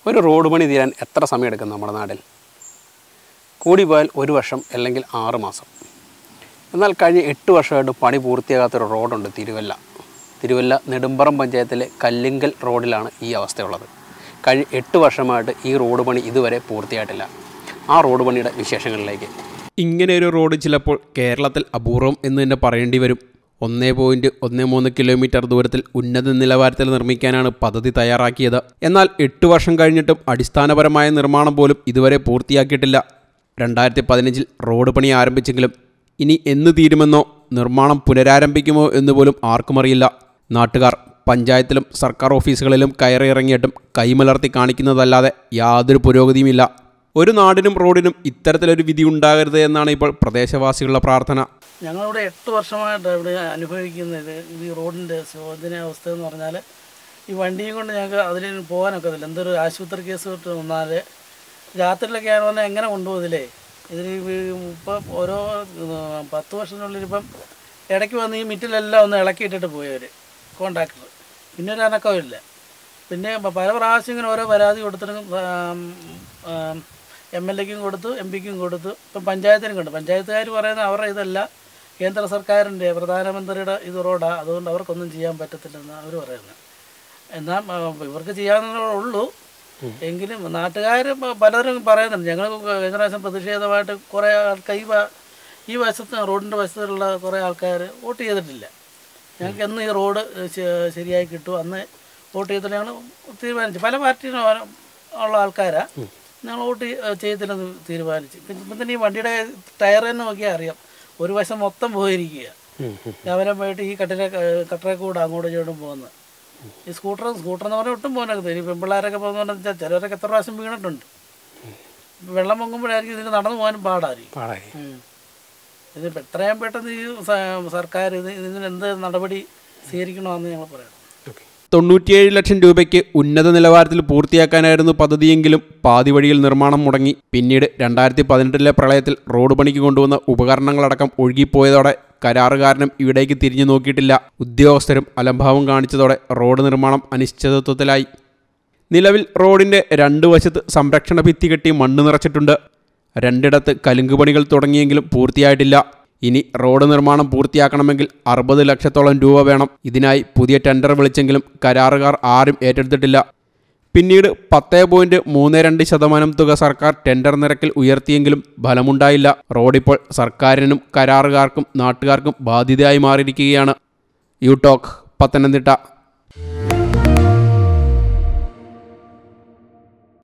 ഒരു റോഡ് പണി തീരാൻ എത്ര സമയമെടുക്കും നമ്മുടെ നാട്ടിൽ കൂടിപ്പോയാൽ ഒരു വർഷം അല്ലെങ്കിൽ ആറ് മാസം എന്നാൽ കഴിഞ്ഞ എട്ട് വർഷമായിട്ട് പണി പൂർത്തിയാകാത്തൊരു റോഡുണ്ട് തിരുവല്ല തിരുവല്ല നെടുമ്പറം പഞ്ചായത്തിലെ കല്ലിങ്കൽ റോഡിലാണ് ഈ അവസ്ഥയുള്ളത് കഴിഞ്ഞ എട്ട് വർഷമായിട്ട് ഈ റോഡ് പണി ഇതുവരെ പൂർത്തിയായിട്ടില്ല ആ റോഡ് പണിയുടെ വിശേഷങ്ങളിലേക്ക് ഇങ്ങനെ ഒരു റോഡ് ചിലപ്പോൾ കേരളത്തിൽ അപൂർവം എന്ന് തന്നെ പറയേണ്ടി വരും ഒന്നേ പോയിൻറ്റ് ഒന്ന് മൂന്ന് കിലോമീറ്റർ ദൂരത്തിൽ ഉന്നത നിലവാരത്തിൽ നിർമ്മിക്കാനാണ് പദ്ധതി തയ്യാറാക്കിയത് എന്നാൽ എട്ട് വർഷം കഴിഞ്ഞിട്ടും അടിസ്ഥാനപരമായ നിർമ്മാണം പോലും ഇതുവരെ പൂർത്തിയാക്കിയിട്ടില്ല രണ്ടായിരത്തി പതിനഞ്ചിൽ റോഡ് പണി ആരംഭിച്ചെങ്കിലും ഇനി എന്ന് തീരുമെന്നോ നിർമ്മാണം പുനരാരംഭിക്കുമോ എന്ന് പോലും ആർക്കും അറിയില്ല നാട്ടുകാർ പഞ്ചായത്തിലും സർക്കാർ ഓഫീസുകളിലും കയറിയിറങ്ങിയിട്ടും കൈമലർത്തി കാണിക്കുന്നതല്ലാതെ യാതൊരു പുരോഗതിയുമില്ല ഒരു നാടിനും റോഡിനും ഇത്തരത്തിലൊരു വിധി ഉണ്ടാകരുത് എന്നാണ് ഇപ്പോൾ പ്രദേശവാസികളുടെ പ്രാർത്ഥന ഞങ്ങളിവിടെ എട്ട് വർഷമായിട്ട് ഇവിടെ അനുഭവിക്കുന്നത് ഈ റോഡിൻ്റെ ശോധനാവസ്ഥ എന്ന് പറഞ്ഞാൽ ഈ വണ്ടിയും കൊണ്ട് ഞങ്ങൾക്ക് അതിൽ പോകാനൊക്കത്തില്ല എന്തൊരു ആശുപത്രി കേസ് തൊട്ട് വന്നാൽ രാത്രിയിലൊക്കെ ആണ് പറഞ്ഞാൽ എങ്ങനെ കൊണ്ടുപോകുന്നില്ലേ ഇതിന് ഇപ്പം ഓരോ ഉം, പത്ത് വർഷത്തിനുള്ളിൽ ഇപ്പം ഇടയ്ക്ക് വന്ന് ഈ മിറ്റിലെല്ലാം ഒന്ന് ഇളക്കിയിട്ടിട്ട് പോയവർ കോൺട്രാക്ടർ പിന്നെ ഒരു അനക്കമില്ല പിന്നെ പ- പല പ്രാവശ്യം ഇങ്ങനെ ഓരോ പരാതി കൊടുത്തിട്ടും എം എൽ എക്കും കൊടുത്തു എം പിക്കും കൊടുത്തു ഇപ്പം പഞ്ചായത്തിനും കണ്ടു പഞ്ചായത്തുകാർ പറയുന്നത് അവരുടെ ഇതല്ല കേന്ദ്ര സർക്കാരിൻ്റെ പ്രധാനമന്ത്രിയുടെ ഇത് റോഡാണ് അതുകൊണ്ട് അവർക്കൊന്നും ചെയ്യാൻ പറ്റത്തില്ലെന്ന് അവർ പറയുന്നത് എന്നാൽ ആ, ഇവർക്ക് ചെയ്യാവുന്നതേ ഉള്ളൂ എങ്കിലും നാട്ടുകാർ പലരും പറയുന്നുണ്ട് ഞങ്ങൾ കഴിഞ്ഞ പ്രാവശ്യം പ്രതിഷേധമായിട്ട് കുറേ ആൾക്കാർ ഈ വ- ഈ വശത്ത് റോഡിൻ്റെ വശത്തുള്ള കുറേ ആൾക്കാർ വോട്ട് ചെയ്തിട്ടില്ല ഞങ്ങൾക്ക് എന്ന് ഈ റോഡ് ശ- ശരിയായി കിട്ടും അന്ന് വോട്ട് ചെയ്തിട്ട് ഞങ്ങൾ തീരുമാനിച്ചു പല പാർട്ടിയിലും ഓരോ- ഉള്ള ആൾക്കാരാ ഞങ്ങൾ വോട്ട് ചെയ്യ- ചെയ്യത്തില്ലെന്ന് തീരുമാനിച്ചു ഇപ്പം ഇപ്പം തന്നെ ഈ വണ്ടിയുടെ ടയർ തന്നെ നോക്കിയാൽ അറിയാം ഒരു വശം മൊത്തം പോയിരിക്കുക രാവിലെ പോയിട്ട് ഈ കട്ടിലെ കട്ടറെ കൂടെ അങ്ങോട്ടും ഇങ്ങോട്ടും പോകുന്നത് ഈ സ്കൂട്ടർ സ്കൂട്ടർ എന്ന് പറഞ്ഞാൽ ഒട്ടും പോകാനൊക്കെ ഈ പെൺപിള്ളേരൊക്കെ പോകുന്ന വെച്ചാൽ ചിലരൊക്കെ എത്ര പ്രാവശ്യം വീണിട്ടുണ്ട് വെള്ളം പൊങ്ങുമ്പോഴായിരിക്കും ഇതിന് നടന്നു പോകാനും പാടായിരിക്കും പാടായി ഉം. ഇതിപ്പോൾ എത്രയും പെട്ടെന്ന് ഈ സ- സർക്കാർ ഇത് ഇതിന് എന്ത് നടപടി സ്വീകരിക്കണമെന്ന് ഞങ്ങൾ പറയണം തൊണ്ണൂറ്റിയേഴ് ലക്ഷം രൂപയ്ക്ക് ഉന്നത നിലവാരത്തിൽ പൂർത്തിയാക്കാനായിരുന്നു പദ്ധതിയെങ്കിലും പാതി വഴിയിൽ നിർമ്മാണം മുടങ്ങി പിന്നീട് രണ്ടായിരത്തി പതിനെട്ടിലെ പ്രളയത്തിൽ റോഡ് പണിക്ക് കൊണ്ടുവന്ന ഉപകരണങ്ങളടക്കം ഒഴുകിപ്പോയതോടെ കരാറുകാരനും ഇവിടേക്ക് തിരിഞ്ഞു നോക്കിയിട്ടില്ല ഉദ്യോഗസ്ഥരും അലംഭാവം കാണിച്ചതോടെ റോഡ് നിർമ്മാണം അനിശ്ചിതത്വത്തിലായി നിലവിൽ റോഡിൻ്റെ രണ്ട് വശത്ത് സംരക്ഷണ ഭിത്തി കെട്ടി മണ്ണ് നിറച്ചിട്ടുണ്ട് രണ്ടിടത്ത് കലുങ്കുപണികൾ തുടങ്ങിയെങ്കിലും പൂർത്തിയായിട്ടില്ല ഇനി റോഡ് നിർമ്മാണം പൂർത്തിയാക്കണമെങ്കിൽ അറുപത് ലക്ഷത്തോളം രൂപ വേണം ഇതിനായി പുതിയ ടെൻഡർ വിളിച്ചെങ്കിലും കരാറുകാർ ആരും ഏറ്റെടുത്തിട്ടില്ല പിന്നീട് പത്ത് പോയിൻറ്റ് മൂന്ന് രണ്ട് ശതമാനം തുക സർക്കാർ ടെൻഡർ നിരക്കിൽ ഉയർത്തിയെങ്കിലും ഫലമുണ്ടായില്ല റോഡിപ്പോൾ സർക്കാരിനും കരാറുകാർക്കും നാട്ടുകാർക്കും ബാധ്യതയായി മാറിയിരിക്കുകയാണ് യു ടോക്ക് പത്തനംതിട്ട